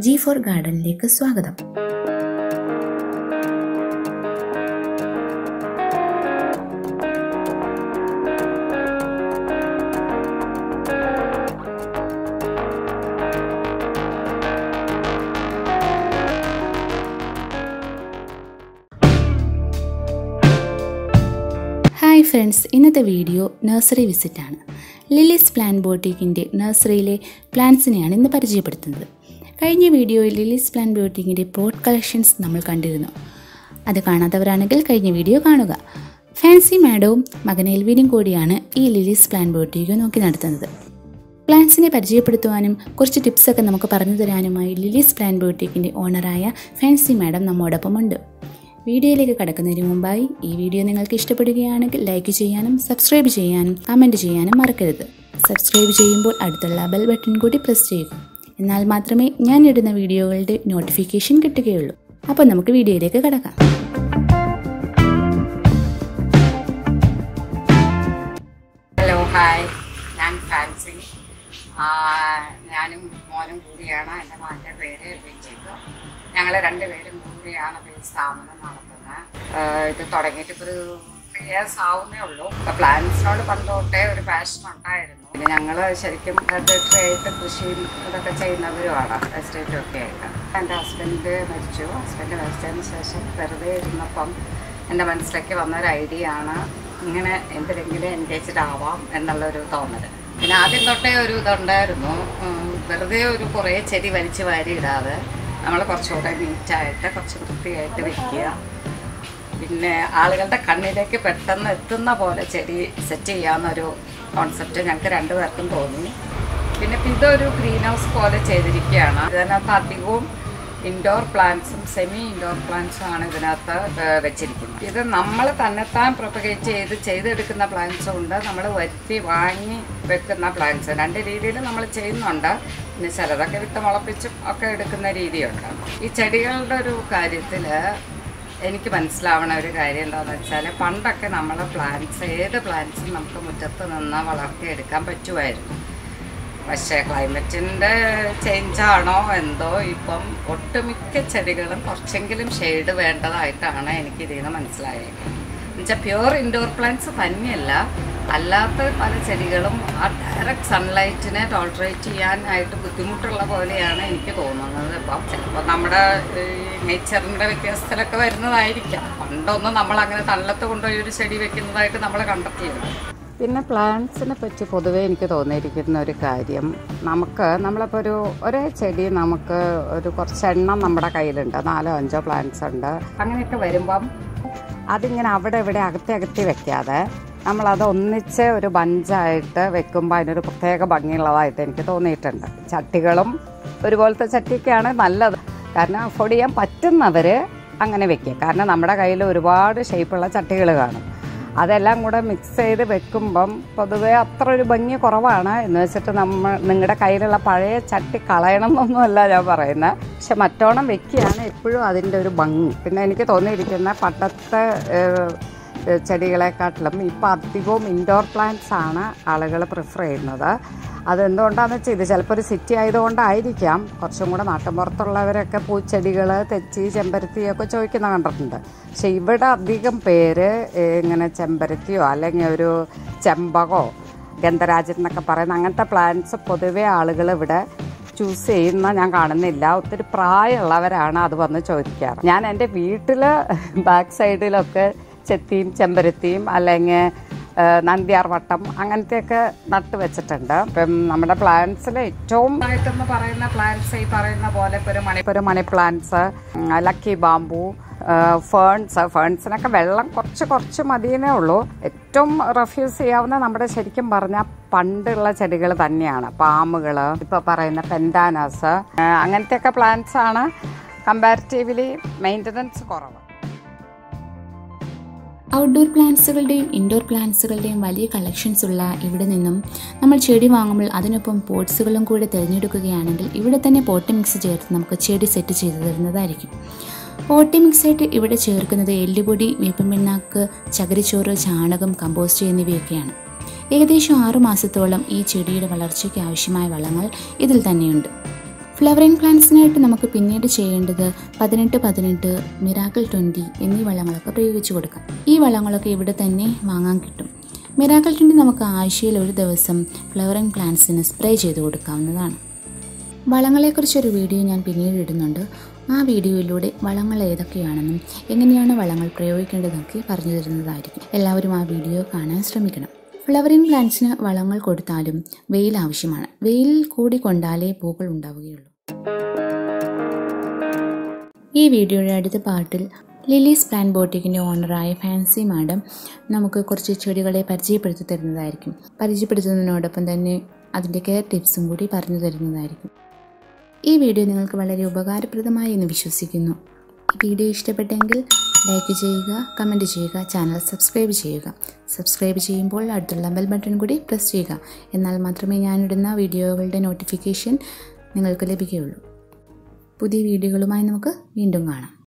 G four ഗാർഡനിലേക്ക് സ്വാഗതം hi friends ഇന്നത്തെ വീഡിയോ നഴ്സറി വിസിറ്റാണ് ലിലീസ് പ്ലാൻ ബോട്ടിക്കിൻ്റെ നഴ്സറിയിലെ പ്ലാന്റ്സിനെയാണ് ഇന്ന് പരിചയപ്പെടുത്തുന്നത് കഴിഞ്ഞ വീഡിയോയിൽ ലിലീസ് പ്ലാൻ ബോട്ടിക്കിൻ്റെ പോട്ട് കളക്ഷൻസ് നമ്മൾ കണ്ടിരുന്നു അത് കാണാത്തവരാണെങ്കിൽ കഴിഞ്ഞ വീഡിയോ കാണുക ഫാൻസി മാഡവും മകൻ എൽവിനും കൂടിയാണ് ഈ ലിലീസ് പ്ലാൻ ബോട്ടിക്ക് നോക്കി നടത്തുന്നത് പ്ലാന്റ്സിനെ പരിചയപ്പെടുത്തുവാനും കുറച്ച് ടിപ്സൊക്കെ നമുക്ക് പറഞ്ഞു തരാനുമായി ലിലീസ് പ്ലാൻ ബോട്ടിക്കിൻ്റെ ഓണറായ ഫാൻസി മാഡം നമ്മോടൊപ്പമുണ്ട് വീഡിയോയിലേക്ക് കടക്കുന്നതിന് മുമ്പായി ഈ വീഡിയോ നിങ്ങൾക്ക് ഇഷ്ടപ്പെടുകയാണെങ്കിൽ ലൈക്ക് ചെയ്യാനും സബ്സ്ക്രൈബ് ചെയ്യാനും കമൻറ്റ് ചെയ്യാനും മറക്കരുത് സബ്സ്ക്രൈബ് ചെയ്യുമ്പോൾ അടുത്തുള്ള ബെൽ ബട്ടൺ കൂടി പ്രസ് ചെയ്യുക എന്നാൽ മാത്രമേ ഞാൻ ഇടുന്ന വീഡിയോകളുടെ നോട്ടിഫിക്കേഷൻ കിട്ടുകയുള്ളൂ അപ്പോൾ നമുക്ക് വീഡിയോയിലേക്ക് കടക്കാം ഹലോ ഹായ് ഞാൻ ഫാൻസി ആ, ഞാനും മോനും കൂടിയാണ് എൻ്റെ മോൻ്റെ പേര് വിജിത് ഞങ്ങൾ രണ്ടുപേരും കൂടിയാണ് ഈ സ്ഥാപനം നടത്തുന്നത് ആ, ഇത് തുടങ്ങിയിട്ട് ഇപ്പോൾ ഒരു ത്രീ ഇയേഴ്സ് ആവുന്നേ ഉള്ളൂ അപ്പോൾ പ്ലാന്റ്സിനോട് പണ്ട് തൊട്ടേ ഒരു പാഷൻ ഉണ്ടായിരുന്നു പിന്നെ ഞങ്ങൾ ശരിക്കും ഹെറിഡിറ്ററി ആയിട്ട് കൃഷിയും ഇതൊക്കെ ചെയ്യുന്നവരുമാണ് എസ്റ്റേറ്റും ഒക്കെ ആയിട്ട് എൻ്റെ ഹസ്ബൻഡ് മരിച്ചു ഹസ്ബൻഡ് മരിച്ചതിന് ശേഷം വെറുതെ ഇരുന്നപ്പം എൻ്റെ മനസ്സിലേക്ക് വന്ന ഒരു ഐഡിയ ആണ് ഇങ്ങനെ എന്തിലെങ്കിലും എൻഗേജ്ഡ് ആവാം എന്നുള്ളൊരു തോന്നൽ പിന്നെ ആദ്യം തൊട്ടേ ഒരു ഇതുണ്ടായിരുന്നു ഉം, വെറുതെ ഒരു കുറേ ചെടി വലിച്ചു വാരി ഇടാതെ നമ്മൾ കുറച്ചുകൂടെ നീറ്റായിട്ട് കുറച്ച് വൃത്തിയായിട്ട് വെക്കുക പിന്നെ ആളുകളുടെ കണ്ണിലേക്ക് പെട്ടെന്ന് എത്തുന്ന പോലെ ചെടി സെറ്റ് ചെയ്യാവുന്നൊരു കോൺസെപ്റ്റ് ഞങ്ങൾക്ക് രണ്ടുപേർക്കും തോന്നി പിന്നെ ഇപ്പം ഇതൊരു ഗ്രീൻ ഹൗസ് പോലെ ചെയ്തിരിക്കുകയാണ് ഇതിനകത്ത് അധികവും ഇൻഡോർ പ്ലാന്റ്സും സെമി ഇൻഡോർ പ്ലാന്റ്സും ആണ് ഇതിനകത്ത് ഏഹ്, വെച്ചിരിക്കുന്നത് ഇത് നമ്മൾ തന്നെത്താൻ പ്രൊപ്പഗേറ്റ് ചെയ്ത് ചെയ്തെടുക്കുന്ന പ്ലാന്റ്സും ഉണ്ട് നമ്മൾ വരുത്തി വാങ്ങി വെക്കുന്ന പ്ലാന്റ്സ് രണ്ട് രീതിയിൽ നമ്മൾ ചെയ്യുന്നുണ്ട് പിന്നെ ചിലതൊക്കെ വിത്ത് മുളപ്പിച്ചും ഒക്കെ എടുക്കുന്ന രീതിയുണ്ട് ഈ ചെടികളുടെ ഒരു കാര്യത്തിൽ എനിക്ക് മനസ്സിലാവണ ഒരു കാര്യം എന്താണെന്ന് വെച്ചാൽ പണ്ടൊക്കെ നമ്മൾ പ്ലാന്റ്സ് ഏത് പ്ലാന്റ്സും നമുക്ക് മുറ്റത്ത് നിന്ന് വളർത്തിയെടുക്കാൻ പറ്റുമായിരുന്നു പക്ഷേ ക്ലൈമറ്റിൻ്റെ ചേഞ്ചാണോ എന്തോ ഇപ്പം ഒട്ടുമിക്ക ചെടികളും കുറച്ചെങ്കിലും ഷെയ്ഡ് വേണ്ടതായിട്ടാണ് എനിക്ക് ഇതിൽ നിന്ന് മനസ്സിലായത് എന്നുവെച്ചാൽ പ്യുവർ ഇൻഡോർ പ്ലാന്റ്സ് തന്നെയല്ല അല്ലാത്ത പല ചെടികളും ആ ഡയറക്റ്റ് സൺലൈറ്റിനെ ടോളറേറ്റ് ചെയ്യാനായിട്ട് ബുദ്ധിമുട്ടുള്ള പോലെയാണ് എനിക്ക് തോന്നുന്നത് ഇപ്പം ചിലപ്പോൾ നമ്മുടെ നേച്ചറിൻ്റെ വ്യത്യാസത്തിലൊക്കെ വരുന്നതായിരിക്കാം പണ്ടൊന്നും നമ്മൾ അങ്ങനെ തണലത്ത് കൊണ്ടുപോയി ഒരു ചെടി വെക്കുന്നതായിട്ട് നമ്മൾ കണ്ടെത്തിയിരുന്നു പിന്നെ പ്ലാന്റ്സിനെ പറ്റി പൊതുവേ എനിക്ക് തോന്നിയിരിക്കുന്ന ഒരു കാര്യം നമുക്ക് നമ്മളിപ്പോൾ ഒരു ഒരേ ചെടി നമുക്ക് ഒരു കുറച്ച് എണ്ണം നമ്മുടെ കയ്യിലുണ്ട് നാലോ അഞ്ചോ പ്ലാന്റ്സ് ഉണ്ട് അങ്ങനെയൊക്കെ വരുമ്പം അതിങ്ങനെ അവിടെ ഇവിടെ അകത്തി അകത്തി വെക്കാതെ നമ്മളത് ഒന്നിച്ച് ഒരു ബഞ്ചായിട്ട് വെക്കുമ്പോൾ അതിനൊരു പ്രത്യേക ഭംഗിയുള്ളതായിട്ട് എനിക്ക് തോന്നിയിട്ടുണ്ട് ചട്ടികളും ഒരുപോലത്തെ ചട്ടിയൊക്കെയാണ് നല്ലത് കാരണം അഫോർഡ് ചെയ്യാൻ പറ്റുന്നവർ അങ്ങനെ വെക്കുക കാരണം നമ്മുടെ കയ്യിൽ ഒരുപാട് ഷേപ്പുള്ള ചട്ടികൾ കാണും അതെല്ലാം കൂടെ മിക്സ് ചെയ്ത് വെക്കുമ്പം പൊതുവേ അത്ര ഒരു ഭംഗി കുറവാണ് എന്ന് വെച്ചിട്ട് നമ്മൾ നിങ്ങളുടെ കയ്യിലുള്ള പഴയ ചട്ടി കളയണം എന്നൊന്നുമല്ല ഞാൻ പറയുന്നത് പക്ഷെ മറ്റോണം വെക്കുകയാണ് എപ്പോഴും അതിൻ്റെ ഒരു ഭംഗി പിന്നെ എനിക്ക് തോന്നിയിരിക്കുന്ന പണ്ടത്തെ ഏഹ്, ഏഹ്, ചെടികളെക്കാട്ടിലും ഇപ്പം അധികവും ഇൻഡോർ പ്ലാന്റ്സ് ആണ് ആളുകൾ പ്രിഫർ ചെയ്യുന്നത് അതെന്തുകൊണ്ടാണെന്ന് വെച്ചാൽ ഇത് ചിലപ്പോൾ ഒരു സിറ്റി ആയതുകൊണ്ടായിരിക്കാം കുറച്ചും കൂടെ നാട്ടിൻപുറത്തുള്ളവരൊക്കെ പൂച്ചെടികൾ തെച്ചി ചെമ്പരത്തിയൊക്കെ ചോദിക്കുന്ന കണ്ടിട്ടുണ്ട് പക്ഷെ ഇവിടെ അധികം പേര് ഏഹ്, ഇങ്ങനെ ചെമ്പരത്തിയോ അല്ലെങ്കിൽ ഒരു ചെമ്പകോ ഗന്ധരാജൻ എന്നൊക്കെ പറയുന്ന അങ്ങനത്തെ പ്ലാന്റ്സ് പൊതുവേ ആളുകൾ ഇവിടെ ചൂസ് ചെയ്യുന്ന ഞാൻ കാണുന്നില്ല ഒത്തിരി പ്രായമുള്ളവരാണ് അത് വന്ന് ചോദിക്കാറ് ഞാൻ എൻ്റെ വീട്ടിൽ ബാക്ക് സൈഡിലൊക്കെ ചെത്തിയും ചെമ്പരത്തിയും അല്ലെങ്കിൽ നന്ദിയാർ വട്ടം അങ്ങനത്തെയൊക്കെ നട്ട് വെച്ചിട്ടുണ്ട് ഇപ്പം നമ്മുടെ പ്ലാന്റ്സിൽ ഏറ്റവും ആയിട്ടെന്ന് പറയുന്ന പ്ലാന്റ്സ് ഈ പറയുന്ന പോലെ ഇപ്പോൾ ഒരു മണി ഇപ്പോൾ ഒരു money plants lucky bamboo ferns ഫേൺസിനൊക്കെ വെള്ളം കുറച്ച് കുറച്ച് മതിയെന്നേ ഉള്ളൂ ഏറ്റവും റെഫ്യൂസ് ചെയ്യാവുന്ന നമ്മുടെ ശരിക്കും പറഞ്ഞാൽ പണ്ടുള്ള ചെടികൾ തന്നെയാണ് പാമ്പുകൾ ഇപ്പോൾ പറയുന്ന പെൻഡാനാസ് അങ്ങനത്തെയൊക്കെ പ്ലാന്റ്സ് ആണ് കമ്പാരിറ്റീവ്ലി മെയിൻ്റനൻസ് കുറവ് ഔട്ട്ഡോർ പ്ലാന്റ്സുകളുടെയും ഇൻഡോർ പ്ലാന്റ്സുകളുടെയും വലിയ കളക്ഷൻസ് ഉള്ള ഇവിടെ നിന്നും നമ്മൾ ചെടി വാങ്ങുമ്പോൾ അതിനൊപ്പം പോട്ട്സുകളും കൂടെ തിരഞ്ഞെടുക്കുകയാണെങ്കിൽ ഇവിടെ തന്നെ പോട്ടി മിക്സ് ചേർത്ത് നമുക്ക് ചെടി സെറ്റ് ചെയ്തു തരുന്നതായിരിക്കും പോട്ടി മിക്സായിട്ട് ഇവിടെ ചേർക്കുന്നത് എല്ലുപൊടി വേപ്പിൻ പിണ്ണാക്ക് ചകിരിച്ചോറ് ചാണകം കമ്പോസ്റ്റ് എന്നിവയൊക്കെയാണ് ഏകദേശം ആറു മാസത്തോളം ഈ ചെടിയുടെ വളർച്ചയ്ക്ക് ആവശ്യമായ വളങ്ങൾ ഇതിൽ തന്നെയുണ്ട് ഫ്ലവറിംഗ് പ്ലാന്റ്സിനായിട്ട് നമുക്ക് പിന്നീട് ചെയ്യേണ്ടത് പതിനെട്ട് പതിനെട്ട് മിറാക്കിൾ ട്വൻറ്റി എന്നീ വളങ്ങളൊക്കെ പ്രയോഗിച്ചു കൊടുക്കാം ഈ വളങ്ങളൊക്കെ ഇവിടെ തന്നെ വാങ്ങാൻ കിട്ടും മിറാക്കിൾ ട്വൻറ്റി നമുക്ക് ആഴ്ചയിൽ ഒരു ദിവസം ഫ്ലവറിംഗ് പ്ലാന്റ്സിന് സ്പ്രേ ചെയ്ത് കൊടുക്കാവുന്നതാണ് വളങ്ങളെക്കുറിച്ചൊരു വീഡിയോ ഞാൻ പിന്നീട് ഇടുന്നുണ്ട് ആ വീഡിയോയിലൂടെ വളങ്ങൾ ഏതൊക്കെയാണെന്നും എങ്ങനെയാണ് വളങ്ങൾ പ്രയോഗിക്കേണ്ടതെന്നൊക്കെ പറഞ്ഞു തരുന്നതായിരിക്കും എല്ലാവരും ആ വീഡിയോ കാണാൻ ശ്രമിക്കണം ഫ്ലവറിംഗ് പ്ലാന്റ്സിന് വളങ്ങൾ കൊടുത്താലും വെയിൽ ആവശ്യമാണ് വെയിൽ കൂടി കൊണ്ടാലേ പൂക്കൾ ഉണ്ടാവുകയുള്ളൂ ഈ വീഡിയോയുടെ അടുത്ത പാർട്ടിൽ ലിലീസ് പ്ലാൻ ബോട്ടിക്കിൻ്റെ ഓണറായ ഫാൻസി മാഡം നമുക്ക് കുറച്ച് ചെടികളെ പരിചയപ്പെടുത്തി തരുന്നതായിരിക്കും പരിചയപ്പെടുത്തുന്നതിനോടൊപ്പം തന്നെ അതിൻ്റെ കെയർ ടിപ്സും കൂടി പറഞ്ഞു തരുന്നതായിരിക്കും ഈ വീഡിയോ നിങ്ങൾക്ക് വളരെ ഉപകാരപ്രദമായി എന്ന് വിശ്വസിക്കുന്നു ഈ വീഡിയോ ഇഷ്ടപ്പെട്ടെങ്കിൽ ലൈക്ക് ചെയ്യുക കമൻറ്റ് ചെയ്യുക ചാനൽ സബ്സ്ക്രൈബ് ചെയ്യുക സബ്സ്ക്രൈബ് ചെയ്യുമ്പോൾ അടുത്തുള്ള ബെൽ ബട്ടൺ കൂടി പ്രസ് ചെയ്യുക എന്നാൽ മാത്രമേ ഞാനിടുന്ന വീഡിയോകളുടെ നോട്ടിഫിക്കേഷൻ നിങ്ങൾക്ക് ലഭിക്കുകയുള്ളൂ പുതിയ വീഡിയോകളുമായി നമുക്ക് വീണ്ടും കാണാം